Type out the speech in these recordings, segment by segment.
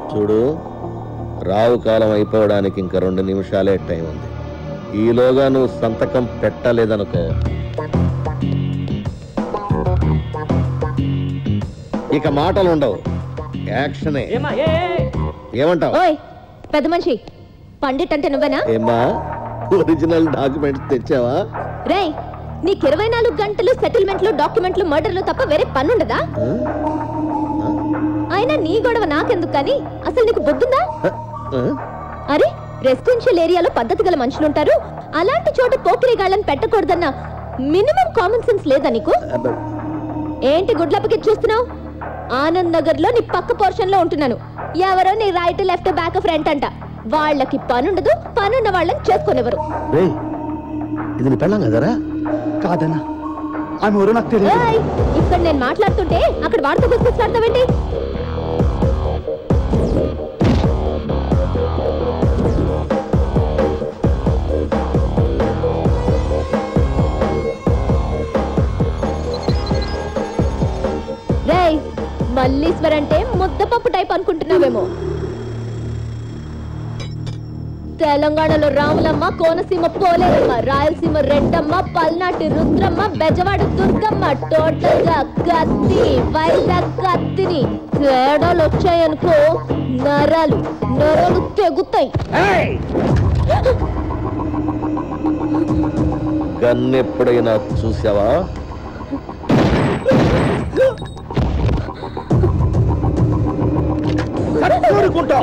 చూడు రావు కాలం అయిపోవడానికి ఇంకా రెండు నిమిషాలే టైం ఉంది ఈలోగా నువ్వు సంతకం పెట్టలేదనుకో ఇక మాటలు ఉండవు యాక్షనే ఏమంటావు ఓయ్ పెద్ద మనిషి పండిట్ అంటే నువ్వేనా ఏమా ఒరిజినల్ డాక్యుమెంట్స్ తెచ్చావా రేయ్ నీకు ఇరవై నాలుగు గంటలు సెటిల్మెంట్లు డాక్యుమెంట్లు మర్డర్లు తప్ప వేరే పనుండదా ఆ? అయినా నీ గొడవ నాకెందుకు కానీ అసలు నీకు బుద్ధుందా ఆ? అరే రెసిడెన్షియల్ ఏరియాలో పద్ధతి గల మనుషులుంటారు అలాంటి చోట పోకిరిగాళ్ళని పెట్టకూడదన్న మినిమం కామన్ సెన్స్ లేదా నీకు అబ్బ, ఏంటి గుడ్లప్పకి చూస్తున్నావు ఆనంద్ నగర్ లో నీ పక్క పోర్షన్ లో ఉంటున్నాను ఎవరో నీ రైట్ లెఫ్ట్ బ్యాక్ ఫ్రంట్ అంట వాళ్ళకి పనుండదు పనున్న వాళ్ళని చేసుకునేవారు రేయ్, ఇది నీ పెళ్ళం కదరా కాదన్నా ఆమె ఎవరో నాకు తెలియదు ఏయ్, ఇక్కడ నేను మాట్లాడుతుంటే అక్కడ వాడితో గుర్తిస్తాడతావేంటి రేయ్ మల్లీశ్వర్ అంటే ముద్దపప్పు టైప్ అనుకుంటున్నావేమో తెలంగాణలో రాములమ్మ కోనసీమ పోలేరమ్మ రాయలసీమ రెడ్డమ్మ పల్నాటి రుద్రమ్మ బెజవాడ దుర్గమ్మ టోటల్ గా కత్తి వైజాగ్ కత్తిని తేడాలు వచ్చాయనుకో నరాలు నరాలు తెగుతాయి గన్ ఎప్పుడైనా చూసావా కోరుకుంటావు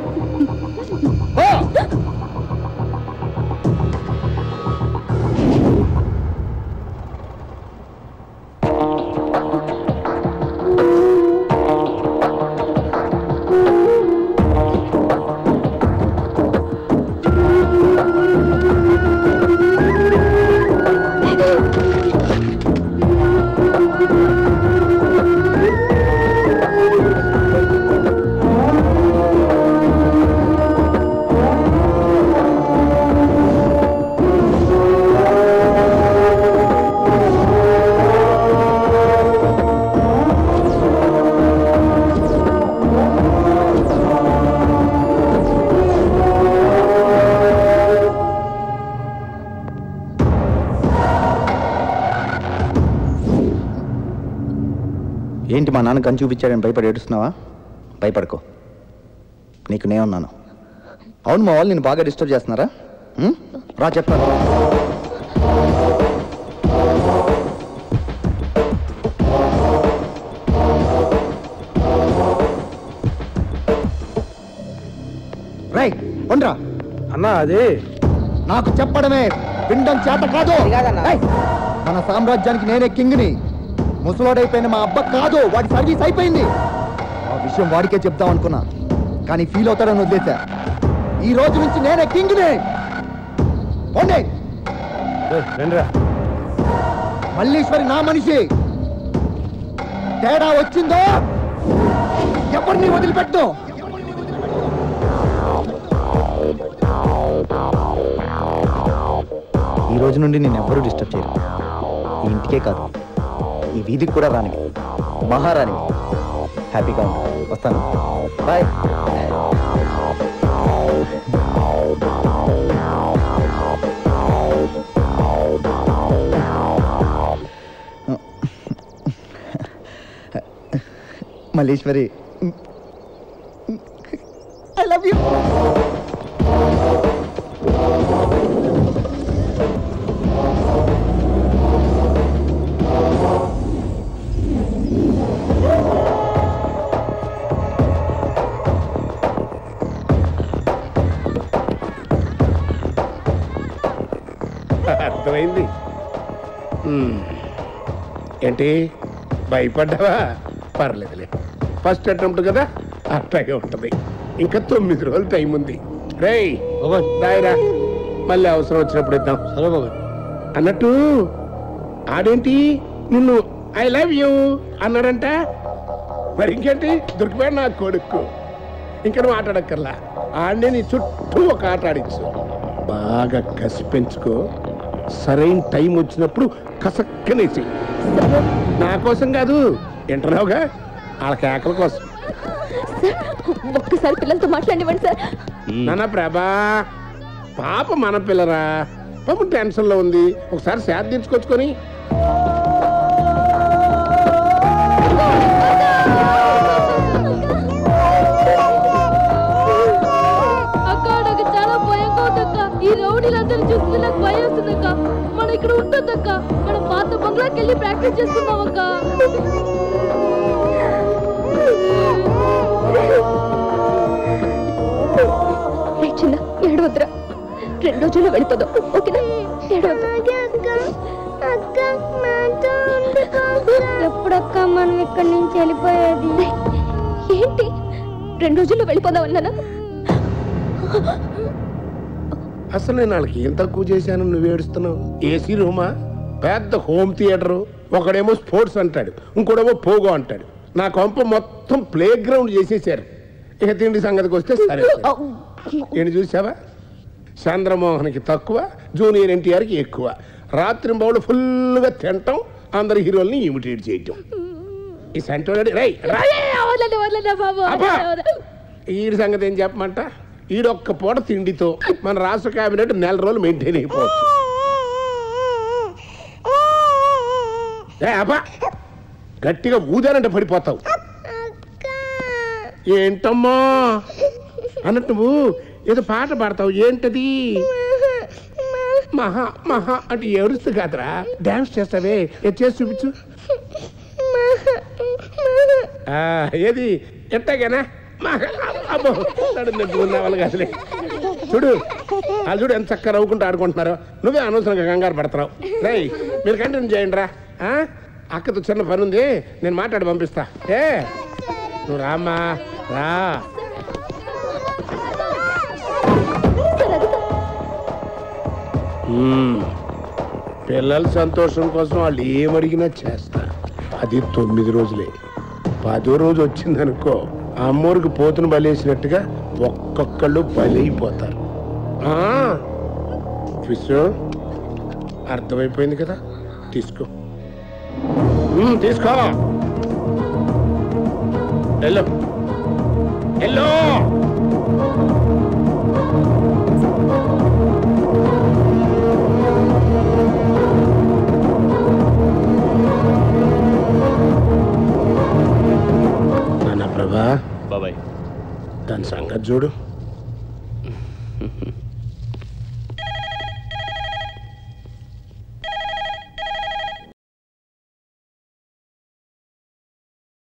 ఏంటి మా నాన్న గన్ చూపించాడని భయపడి ఏడుస్తున్నావా భయపడకో నీకు నే ఉన్నాను అవును మా వాళ్ళు నేను బాగా డిస్టర్బ్ చేస్తున్నారా ఉం? రా చెప్తాను రై ఉండరా అన్నా అది నాకు చెప్పడమే వినడం చేత కాదు ఏయ్! మన సామ్రాజ్యానికి నేనే కింగ్ని ముసలోడైపోయిన మా అబ్బ కాదు వాడి సర్వీస్ అయిపోయింది ఆ విషయం వాడికే చెప్దాం అనుకున్నా కానీ ఫీల్ అవుతాడని వదిలేశా ఈ రోజు నుంచి నేనే కింగ్ని పోండి రండిరా మల్లీశ్వరి నా మనిషి తేడా వచ్చిందో ఎవరిని వదిలిపెట్టు ఈ రోజు నుండి నేను ఎవ్వరూ డిస్టర్బ్ చేయరు ఈ ఇంటికే కాదు ఈ వీధికి కూడా రాని మహారాణి హ్యాపీగా ఉంటాను వస్తాను bye Malleswari I love you అర్థమైంది మ్మ్. ఏంటి భయపడ్డావా పర్లేదులే ఫస్ట్ అటెంప్ట్ కదా అట్లాగే ఉంటది ఇంకా తొమ్మిది రోజులు టైం ఉంది రేయ్ రాయరా మళ్ళీ అవసరం వచ్చినప్పుడు ఇద్దాం సరే బాబు అన్నట్టు ఆడేంటి నిన్ను ఐ లవ్ యూ అన్నాడంట మరి ఇంకేంటి దొరికిపోయాడు నా కొడుకు ఇంకా నువ్వు ఆట ఆడక్కర్లా ఆడనే నీ చుట్టూ ఒక ఆట ఆడించు బాగా కసి పెంచుకో సరైన టైం వచ్చినప్పుడు కసక్కనేసి నా కోసం కాదు వింటున్నావుగా వాళ్ళ కేకల కోసం సార్ ఒక్కసారి పిల్లలతో మాట్లాడివ్వండి సార్ నాన్న ప్రభా పాప మన పిల్లరా పాప టెన్షన్ లో ఉంది ఒకసారి శాద తీర్చుకొచ్చుకొని అక్క నాకు చాలా భయంగా ఉందక్క ఈ రౌడీలందరూ చూస్తే నాకు భయం వస్తుందక్క మనం ఇక్కడ ఉంటుందక్క మనం పాత బంగ్లాకి వెళ్ళి ప్రాక్టీస్ చేసుకుందాం అక్క రే చిన్న ఏడవద్దురా రెండు రోజుల్లో వెళ్ళిపోదాం ఓకేనా ఏడవద్దు ఎప్పుడక్క మనం ఇక్కడ నుంచి వెళ్ళిపోయేది ఏంటి రెండు రోజుల్లో వెళ్ళిపోదాం అన్నానా అసలు నేను వాళ్ళకి ఏం తక్కువ చేశాను నువ్వు ఏడుస్తున్నావు ఏసీ రూమా పెద్ద హోమ్ థియేటరు ఒకడేమో స్పోర్ట్స్ అంటాడు ఇంకోడేమో పోగో అంటాడు నా కొంప మొత్తం ప్లే గ్రౌండ్ చేసేసారు ఇక తిండి సంగతికి వస్తే సరే ఏంటి చూసావా చంద్రమోహన్కి తక్కువ జూనియర్ ఎన్టీఆర్కి ఎక్కువ రాత్రి బౌలు ఫుల్గా తినటం అందరి హీరోల్ని ఇమిటేట్ చేయటం ఈ సెంటోడి రై రాయ్ వదలండి వదలండి బాబు అబ్బా! వదలండి. ఈడి సంగతి ఏం చెప్పమంట ఈడొక్క పూట తిండితో మన రాష్ట్ర కేబినెట్ నెల రోజులు మెయింటైన్ అయిపోవచ్చు ఏ అబ్బా గట్టిగా ఊదానంటే పడిపోతావు ఏంటమ్మా అన్నట్టు నువ్వు ఏదో పాట పాడతావు ఏంటది మహా మహా అంటే ఏడుస్తూ కాదురా డాన్స్ చేస్తావే ఏది చేసి చూపించు ఆ, ఏది ఎట్టాగేనా మహా అబ్బో నడున్న వాళ్ళు కాదులే చూడు వాళ్ళు చూడు ఎంత చక్కగా నవ్వుకుంటూ ఆడుకుంటున్నారో నువ్వే అనవసరంగా కంగారు పడతావు రై మీరు కంటిన్యూ చేయండి రా ఆ? అక్కతో చిన్న పని ఉంది నేను మాట్లాడి పంపిస్తా ఏ నువ్వు రామ్మా రా మ్మ్. పిల్లల సంతోషం కోసం వాళ్ళు ఏమడిగినా చేస్తా అది తొమ్మిది రోజులే పదో రోజు వచ్చిందనుకో అమ్మోరికి పోతును బలేసినట్టుగా ఒక్కొక్కళ్ళు బలైపోతారు ఆ, ఫిష్ అర్థమైపోయింది కదా తీసుకో మ్మ్, తీసుకో ఎల్లో ఎల్లో నాన్న ప్రభా బాబాయ్ దాని సంగతి చూడు